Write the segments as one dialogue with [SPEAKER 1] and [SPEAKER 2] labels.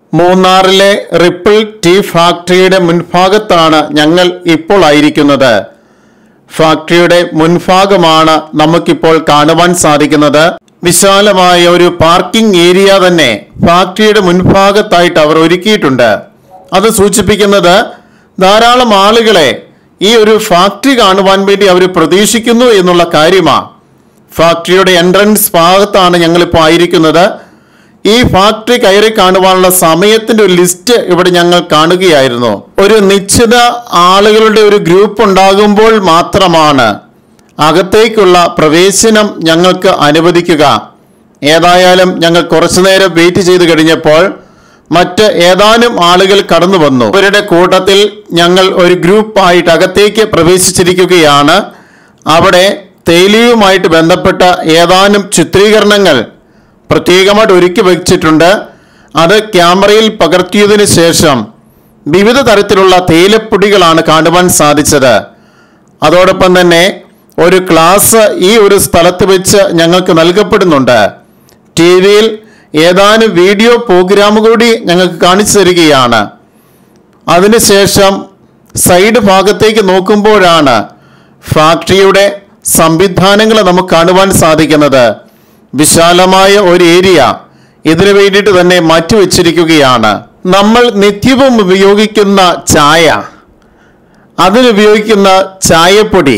[SPEAKER 1] മൂന്നാറിലെ ripple tea ഫാക്ടറിയുടെ മുൻഭാഗത്താണ് ഞങ്ങൾ ഇപ്പോൾ ആയിരിക്കുന്നത് ഫാക്ടറിയുടെ മുൻഭാഗമാണ് നമുക്കിപ്പോൾ കാണുവാൻ സാധിക്കുന്നത് വിശാലമായ ഒരു പാർക്കിംഗ് ഏരിയ തന്നെ ഫാക്ടറിയുടെ മുൻഭാഗത്തായിട്ട് അവർ ഒരുക്കിയിട്ടുണ്ട് അത് സൂചിപ്പിക്കുന്നത് ധാരാളം ആളുകളെ ഈ ഒരു ഫാക്ടറി കാണുവാൻ വേണ്ടി അവർ പ്രതീക്ഷിക്കുന്നു എന്നുള്ള കാര്യമാണ് ഫാക്ടറിയുടെ എൻട്രൻസ് ഭാഗത്താണ് ഞങ്ങളിപ്പോൾ ആയിരിക്കുന്നത് ഈ ഫാക്ടറി കയറി കാണുവാനുള്ള സമയത്തിന്റെ ഒരു ലിസ്റ്റ് ഇവിടെ ഞങ്ങൾ കാണുകയായിരുന്നു ഒരു നിശ്ചിത ആളുകളുടെ ഒരു ഗ്രൂപ്പ് ഉണ്ടാകുമ്പോൾ മാത്രമാണ് അകത്തേക്കുള്ള പ്രവേശനം ഞങ്ങൾക്ക് അനുവദിക്കുക ഏതായാലും ഞങ്ങൾ കുറച്ചു നേരം വെയിറ്റ് ചെയ്ത് കഴിഞ്ഞപ്പോൾ മറ്റ് ഏതാനും ആളുകൾ കടന്നു വന്നു അവരുടെ കൂട്ടത്തിൽ ഞങ്ങൾ ഒരു ഗ്രൂപ്പായിട്ട് അകത്തേക്ക് പ്രവേശിച്ചിരിക്കുകയാണ് അവിടെ തേയിലയുമായിട്ട് ബന്ധപ്പെട്ട ഏതാനും ചിത്രീകരണങ്ങൾ പ്രത്യേകമായിട്ട് ഒരുക്കി വച്ചിട്ടുണ്ട് അത് ക്യാമറയിൽ പകർത്തിയതിനു ശേഷം വിവിധ തരത്തിലുള്ള തേയിലപ്പൊടികളാണ് കാണുവാൻ സാധിച്ചത് അതോടൊപ്പം തന്നെ ഒരു ക്ലാസ് ഈ ഒരു സ്ഥലത്ത് വെച്ച് ഞങ്ങൾക്ക് നൽകപ്പെടുന്നുണ്ട് ടി വിയിൽ ഏതാനും വീഡിയോ പ്രോഗ്രാം കൂടി ഞങ്ങൾക്ക് കാണിച്ചു തരികയാണ് അതിനുശേഷം സൈഡ് ഭാഗത്തേക്ക് നോക്കുമ്പോഴാണ് ഫാക്ടറിയുടെ സംവിധാനങ്ങൾ നമുക്ക് കാണുവാൻ സാധിക്കുന്നത് വിശാലമായ ഒരു ഏരിയ ഇതിനു വേണ്ടിയിട്ട് തന്നെ മാറ്റിവെച്ചിരിക്കുകയാണ് നമ്മൾ നിത്യവും ഉപയോഗിക്കുന്ന ചായ അതിനുപയോഗിക്കുന്ന ചായപ്പൊടി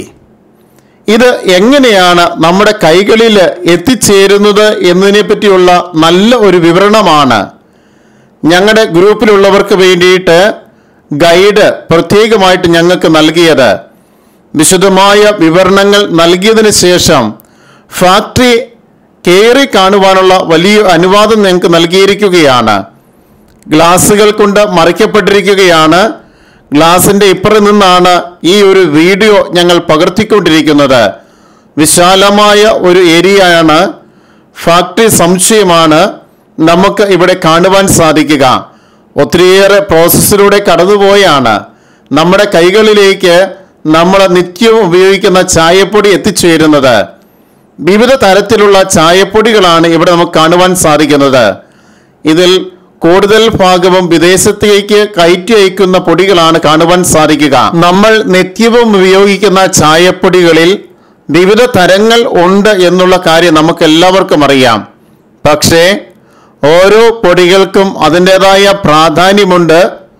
[SPEAKER 1] ഇത് എങ്ങനെയാണ് നമ്മുടെ കൈകളിൽ എത്തിച്ചേരുന്നത് എന്നതിനെ പറ്റിയുള്ള നല്ല ഒരു വിവരണമാണ് ഞങ്ങളുടെ ഗ്രൂപ്പിലുള്ളവർക്ക് വേണ്ടിയിട്ട് ഗൈഡ് പ്രത്യേകമായിട്ട് ഞങ്ങൾക്ക് നൽകിയത് വിശദമായ വിവരണങ്ങൾ നൽകിയതിന് ശേഷം ഫാക്ടറി കയറി കാണുവാനുള്ള വലിയ അനുവാദം ഞങ്ങൾക്ക് നൽകിയിരിക്കുകയാണ് ഗ്ലാസുകൾ കൊണ്ട് മറയ്ക്കപ്പെട്ടിരിക്കുകയാണ് ഗ്ലാസിന്റെ ഇപ്പുറം നിന്നാണ് ഈ ഒരു വീഡിയോ ഞങ്ങൾ പകർത്തിക്കൊണ്ടിരിക്കുന്നത് വിശാലമായ ഒരു ഏരിയയാണ് ഫാക്ടറി സംശയമാണ് നമുക്ക് ഇവിടെ കാണുവാൻ സാധിക്കുക ഒത്തിരിയേറെ പ്രോസസ്സിലൂടെ കടന്നുപോയാണ് നമ്മുടെ കൈകളിലേക്ക് നമ്മൾ നിത്യവും ഉപയോഗിക്കുന്ന ചായപ്പൊടി എത്തിച്ചേരുന്നത് വിവിധ തരത്തിലുള്ള ചായപ്പൊടികളാണ് ഇവിടെ നമുക്ക് കാണുവാൻ സാധിക്കുന്നത് ഇതിൽ കൂടുതൽ ഭാഗവും വിദേശത്തേക്ക് കയറ്റി അയക്കുന്ന പൊടികളാണ് കാണുവാൻ സാധിക്കുക നമ്മൾ നിത്യവും ഉപയോഗിക്കുന്ന ചായപ്പൊടികളിൽ വിവിധ തരങ്ങൾ ഉണ്ട് എന്നുള്ള കാര്യം നമുക്ക് എല്ലാവർക്കും അറിയാം പക്ഷേ ഓരോ പൊടികൾക്കും അതിൻ്റെതായ പ്രാധാന്യമുണ്ട്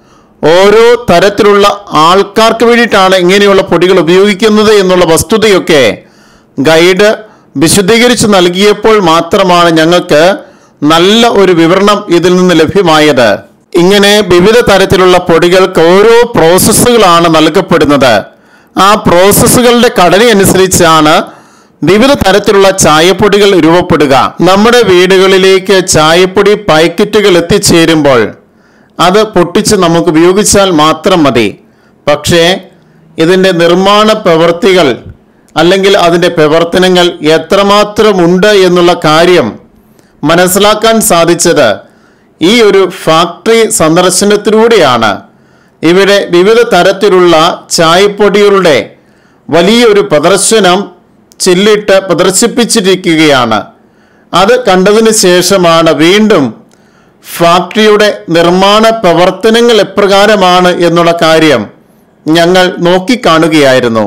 [SPEAKER 1] ഓരോ തരത്തിലുള്ള ആൾക്കാർക്ക് വേണ്ടിയിട്ടാണ് ഇങ്ങനെയുള്ള പൊടികൾ ഉപയോഗിക്കുന്നത് എന്നുള്ള വസ്തുതയൊക്കെ ഗൈഡ് വിശദീകരിച്ച് നൽകിയപ്പോൾ മാത്രമാണ് ഞങ്ങൾക്ക് നല്ല ഒരു വിവരണം ഇതിൽ നിന്ന് ലഭ്യമായത് ഇങ്ങനെ വിവിധ തരത്തിലുള്ള പൊടികൾക്ക് ഓരോ പ്രോസസ്സുകളാണ് നൽകപ്പെടുന്നത് ആ പ്രോസസ്സുകളുടെ ഘടനയനുസരിച്ചാണ് വിവിധ തരത്തിലുള്ള ചായപ്പൊടികൾ രൂപപ്പെടുക നമ്മുടെ വീടുകളിലേക്ക് ചായപ്പൊടി പാക്കറ്റുകൾ എത്തിച്ചേരുമ്പോൾ അത് പൊട്ടിച്ച് നമുക്ക് ഉപയോഗിച്ചാൽ മാത്രം മതി പക്ഷേ ഇതിൻ്റെ നിർമ്മാണ പ്രവൃത്തികൾ അല്ലെങ്കിൽ അതിൻ്റെ പ്രവർത്തനങ്ങൾ എത്രമാത്രമുണ്ട് എന്നുള്ള കാര്യം മനസ്സിലാക്കാൻ സാധിച്ചത് ഈ ഒരു ഫാക്ടറി സന്ദർശനത്തിലൂടെയാണ് ഇവിടെ വിവിധ തരത്തിലുള്ള ചായപ്പൊടികളുടെ വലിയൊരു പ്രദർശനം ചില്ലിട്ട് പ്രദർശിപ്പിച്ചിരിക്കുകയാണ് അത് കണ്ടതിന് ശേഷമാണ് വീണ്ടും ഫാക്ടറിയുടെ നിർമ്മാണ പ്രവർത്തനങ്ങൾ എപ്രകാരമാണ് എന്നുള്ള കാര്യം ഞങ്ങൾ നോക്കിക്കാണുകയായിരുന്നു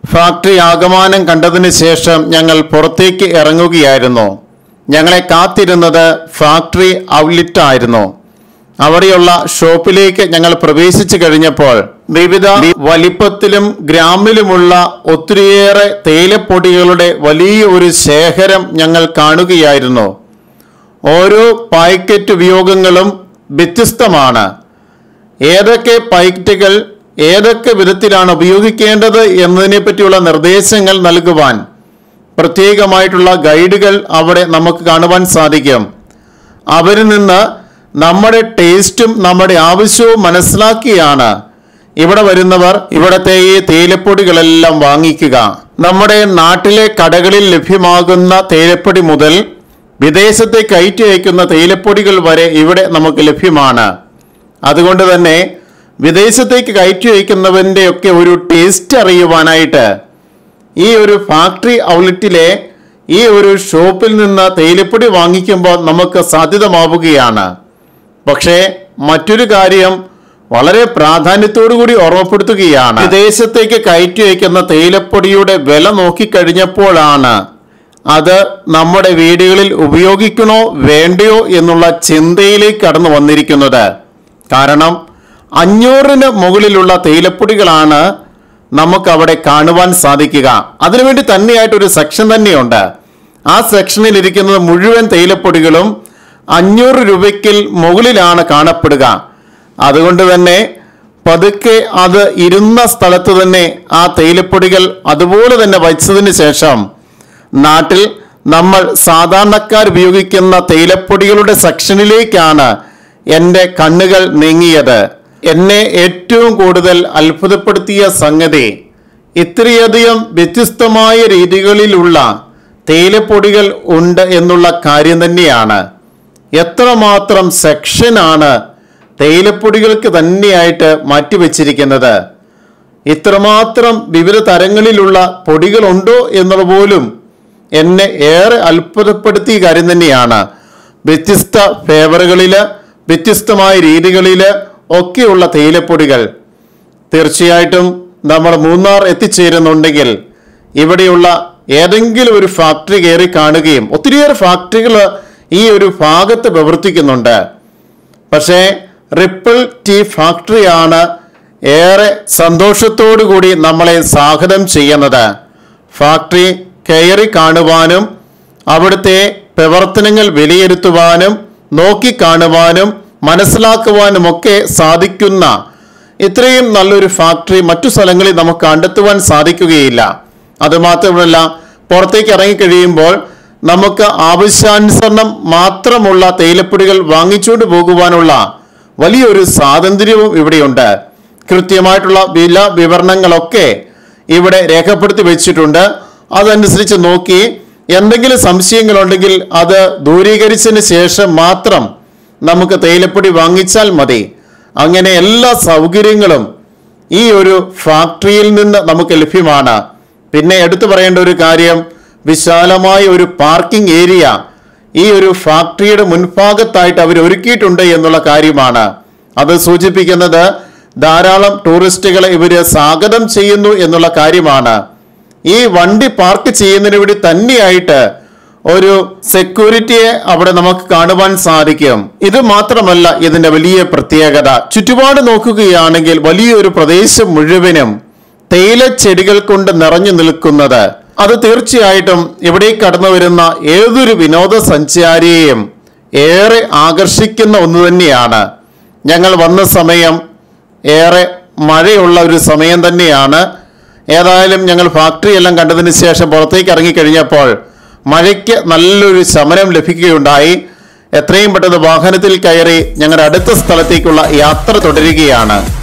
[SPEAKER 1] ഫാക്ടറി ആകമാനം കണ്ടതിന് ശേഷം ഞങ്ങൾ പുറത്തേക്ക് ഇറങ്ങുകയായിരുന്നു ഞങ്ങളെ കാത്തിരുന്നത് ഫാക്ടറി ഔട്ട്ലെറ്റ് ആയിരുന്നു അവിടെയുള്ള ഷോപ്പിലേക്ക് ഞങ്ങൾ പ്രവേശിച്ചു കഴിഞ്ഞപ്പോൾ വിവിധ വലിപ്പത്തിലും ഗ്രാമിലുമുള്ള ഒത്തിരിയേറെ തേയിലപ്പൊടികളുടെ വലിയ ഒരു ശേഖരം ഞങ്ങൾ കാണുകയായിരുന്നു ഓരോ പാക്കറ്റ് ഉപയോഗങ്ങളും വ്യത്യസ്തമാണ് ഏതൊക്കെ പാക്കറ്റുകൾ ഏതൊക്കെ വിധത്തിലാണ് ഉപയോഗിക്കേണ്ടത് എന്നതിനെ പറ്റിയുള്ള നിർദ്ദേശങ്ങൾ നൽകുവാൻ പ്രത്യേകമായിട്ടുള്ള ഗൈഡുകൾ അവിടെ നമുക്ക് കാണുവാൻ സാധിക്കും അവരിൽ നിന്ന് നമ്മുടെ ടേസ്റ്റും നമ്മുടെ ആവശ്യവും മനസ്സിലാക്കിയാണ് ഇവിടെ വരുന്നവർ ഇവിടത്തെ ഈ തേയിലപ്പൊടികളെല്ലാം വാങ്ങിക്കുക നമ്മുടെ നാട്ടിലെ കടകളിൽ ലഭ്യമാകുന്ന തേയിലപ്പൊടി മുതൽ വിദേശത്തെ കയറ്റി അയക്കുന്ന തേയിലപ്പൊടികൾ വരെ ഇവിടെ നമുക്ക് ലഭ്യമാണ് അതുകൊണ്ട് തന്നെ വിദേശത്തേക്ക് കയറ്റി അയക്കുന്നവൻ്റെ ഒക്കെ ഒരു ടേസ്റ്റ് അറിയുവാനായിട്ട് ഈ ഒരു ഫാക്ടറി ഔട്ട്ലെറ്റിലെ ഈ ഒരു ഷോപ്പിൽ നിന്ന് തേയിലപ്പൊടി വാങ്ങിക്കുമ്പോൾ നമുക്ക് സാധ്യതമാവുകയാണ് പക്ഷേ മറ്റൊരു കാര്യം വളരെ പ്രാധാന്യത്തോടു കൂടി ഓർമ്മപ്പെടുത്തുകയാണ് വിദേശത്തേക്ക് കയറ്റി അയക്കുന്ന തേയിലപ്പൊടിയുടെ വില നോക്കിക്കഴിഞ്ഞപ്പോഴാണ് അത് നമ്മുടെ വീടുകളിൽ ഉപയോഗിക്കണോ വേണ്ടയോ എന്നുള്ള ചിന്തയിലേക്ക് കടന്നു വന്നിരിക്കുന്നത് കാരണം അഞ്ഞൂറിന് മുകളിലുള്ള തേയിലപ്പൊടികളാണ് നമുക്ക് അവിടെ കാണുവാൻ സാധിക്കുക അതിനുവേണ്ടി തന്നെയായിട്ട് ഒരു സെക്ഷൻ തന്നെയുണ്ട് ആ സെക്ഷനിൽ ഇരിക്കുന്നത് മുഴുവൻ തേയിലപ്പൊടികളും അഞ്ഞൂറ് രൂപയ്ക്കിൽ മുകളിലാണ് കാണപ്പെടുക അതുകൊണ്ട് തന്നെ പതുക്കെ അത് ഇരുന്ന സ്ഥലത്ത് തന്നെ ആ തേയിലപ്പൊടികൾ അതുപോലെ തന്നെ വച്ചതിന് ശേഷം നാട്ടിൽ നമ്മൾ സാധാരണക്കാർ ഉപയോഗിക്കുന്ന തേയിലപ്പൊടികളുടെ സെക്ഷനിലേക്കാണ് എൻ്റെ കണ്ണുകൾ നീങ്ങിയത് എന്നെ ഏറ്റവും കൂടുതൽ അത്ഭുതപ്പെടുത്തിയ സംഗതി ഇത്രയധികം വ്യത്യസ്തമായ രീതികളിലുള്ള തേയിലപ്പൊടികൾ ഉണ്ട് എന്നുള്ള കാര്യം തന്നെയാണ് എത്രമാത്രം സെക്ഷനാണ് തേയിലപ്പൊടികൾക്ക് തന്നെയായിട്ട് മാറ്റിവെച്ചിരിക്കുന്നത് ഇത്രമാത്രം വിവിധ തരങ്ങളിലുള്ള പൊടികളുണ്ടോ എന്നത് പോലും എന്നെ ഏറെ അത്ഭുതപ്പെടുത്തിയ കാര്യം തന്നെയാണ് വ്യത്യസ്ത ഫേവറുകളിൽ വ്യത്യസ്തമായ രീതികളിൽ ഒക്കെയുള്ള തേയിലപ്പൊടികൾ തീർച്ചയായിട്ടും നമ്മൾ മൂന്നാർ എത്തിച്ചേരുന്നുണ്ടെങ്കിൽ ഇവിടെയുള്ള ഏതെങ്കിലും ഒരു ഫാക്ടറി കയറി കാണുകയും ഒത്തിരിയേറെ ഫാക്ടറികൾ ഈ ഒരു ഭാഗത്ത് പ്രവർത്തിക്കുന്നുണ്ട് പക്ഷേ റിപ്പിൾ ടീ ഫാക്ടറിയാണ് ഏറെ സന്തോഷത്തോടു കൂടി നമ്മളെ സ്വാഗതം ചെയ്യുന്നത് ഫാക്ടറി കയറി കാണുവാനും അവിടുത്തെ പ്രവർത്തനങ്ങൾ വിലയിരുത്തുവാനും നോക്കിക്കാണുവാനും മനസ്സിലാക്കുവാനുമൊക്കെ സാധിക്കുന്ന ഇത്രയും നല്ലൊരു ഫാക്ടറി മറ്റു സ്ഥലങ്ങളിൽ നമുക്ക് കണ്ടെത്തുവാൻ സാധിക്കുകയില്ല അതുമാത്രമല്ല പുറത്തേക്ക് ഇറങ്ങിക്കഴിയുമ്പോൾ നമുക്ക് ആവശ്യാനുസരണം മാത്രമുള്ള തേയിലപ്പൊടികൾ വാങ്ങിച്ചുകൊണ്ട് പോകുവാനുള്ള വലിയൊരു സ്വാതന്ത്ര്യവും ഇവിടെയുണ്ട് കൃത്യമായിട്ടുള്ള വില വിവരണങ്ങളൊക്കെ ഇവിടെ രേഖപ്പെടുത്തി വെച്ചിട്ടുണ്ട് അതനുസരിച്ച് നോക്കി എന്തെങ്കിലും സംശയങ്ങളുണ്ടെങ്കിൽ അത് ദൂരീകരിച്ചതിന് ശേഷം മാത്രം നമുക്ക് തേയിലപ്പൊടി വാങ്ങിച്ചാൽ മതി അങ്ങനെ എല്ലാ സൗകര്യങ്ങളും ഈ ഒരു ഫാക്ടറിയിൽ നിന്ന് നമുക്ക് ലഭ്യമാണ് പിന്നെ എടുത്തു പറയേണ്ട ഒരു കാര്യം വിശാലമായ ഒരു പാർക്കിംഗ് ഏരിയ ഈ ഒരു ഫാക്ടറിയുടെ മുൻഭാഗത്തായിട്ട് അവർ ഒരുക്കിയിട്ടുണ്ട് എന്നുള്ള കാര്യമാണ് അത് സൂചിപ്പിക്കുന്നത് ധാരാളം ടൂറിസ്റ്റുകളെ ഇവര് സ്വാഗതം ചെയ്യുന്നു എന്നുള്ള കാര്യമാണ് ഈ വണ്ടി പാർക്ക് ചെയ്യുന്നതിന് വേണ്ടി തന്നെയായിട്ട് ഒരു സെക്യൂരിറ്റിയെ അവിടെ നമുക്ക് കാണുവാൻ സാധിക്കും ഇത് മാത്രമല്ല ഇതിന്റെ വലിയ പ്രത്യേകത ചുറ്റുപാട് നോക്കുകയാണെങ്കിൽ വലിയൊരു പ്രദേശം മുഴുവനും തേയില ചെടികൾ കൊണ്ട് നിറഞ്ഞു നിൽക്കുന്നത് അത് തീർച്ചയായിട്ടും ഇവിടെ കടന്നു വരുന്ന ഏതൊരു വിനോദസഞ്ചാരിയെയും ഏറെ ആകർഷിക്കുന്ന ഒന്ന് തന്നെയാണ് ഞങ്ങൾ വന്ന സമയം ഏറെ മഴയുള്ള ഒരു സമയം തന്നെയാണ് ഏതായാലും ഞങ്ങൾ ഫാക്ടറി എല്ലാം കണ്ടതിന് ശേഷം പുറത്തേക്ക് ഇറങ്ങിക്കഴിഞ്ഞപ്പോൾ മഴയ്ക്ക് നല്ലൊരു ശമനം ലഭിക്കുകയുണ്ടായി എത്രയും പെട്ടെന്ന് വാഹനത്തിൽ കയറി ഞങ്ങളുടെ അടുത്ത സ്ഥലത്തേക്കുള്ള യാത്ര തുടരുകയാണ്